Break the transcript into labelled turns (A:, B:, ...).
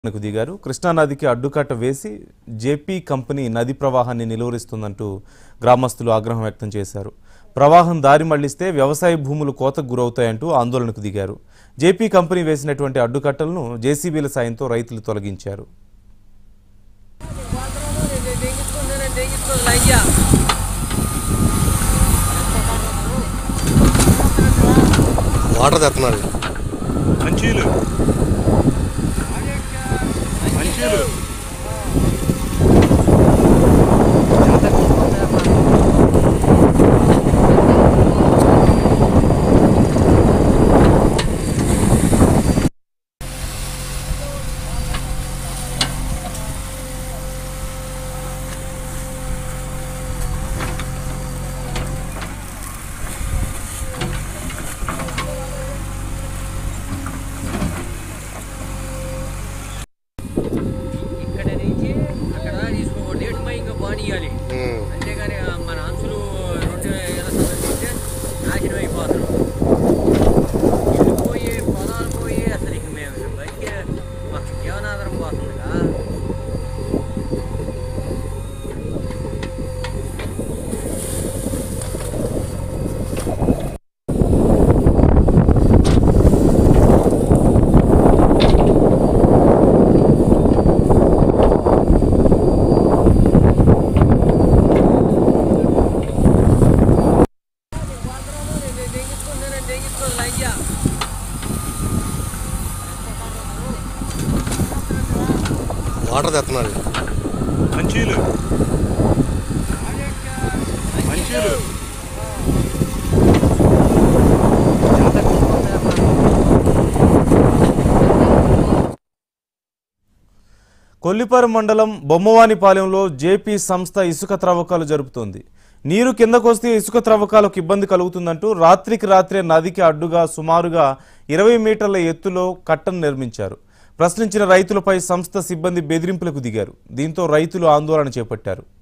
A: కు దిగారు కృష్ణానదికి అడ్డుకట్ట వేసి జేపీ కంపెనీ నది ప్రవాహాన్ని నిలువరిస్తుందంటూ గ్రామస్తులు ఆగ్రహం వ్యక్తం చేశారు ప్రవాహం దారి మళ్లిస్తే వ్యవసాయ భూములు కోతకు గురవుతాయంటూ ఆందోళనకు దిగారు జేపీ కంపెనీ వేసినటువంటి అడ్డుకట్టలను జేసీబీల సాయంతో రైతులు తొలగించారు
B: వాటర్ తెస్తున్నాడు
C: మంచీలు మంచీలు
D: ఇక్కడ నుంచి అక్కడ తీసుకోకూడదు ఏటు పై ఇంకా బానియాలి అంతేగాని ఆ మన అంచులు రెండు ఎలా సందర్శిస్తే నాశనం అయిపోతారు ఇల్లు పోయి పొలాలు పోయి అసలు ఇంక మేము బతికే మాకు జీవనాధారం పోతుందిగా
B: వాటర్ తెస్తున్నాడు
C: మంచీలు మంచీలు
A: కొల్లిపారం మండలం బొమ్మవానిపాలెంలో జేపీ సంస్థ ఇసుక త్రవ్వకాలు జరుపుతోంది నీరు కిందకొస్తే ఇసుక త్రవ్వకాలకు ఇబ్బంది కలుగుతుందంటూ రాత్రికి రాత్రే నదికి అడ్డుగా సుమారుగా ఇరవై మీటర్ల ఎత్తులో కట్టను నిర్మించారు ప్రశ్నించిన రైతులపై సంస్థ సిబ్బంది బెదిరింపులకు దిగారు దీంతో రైతులు ఆందోళన చేపట్టారు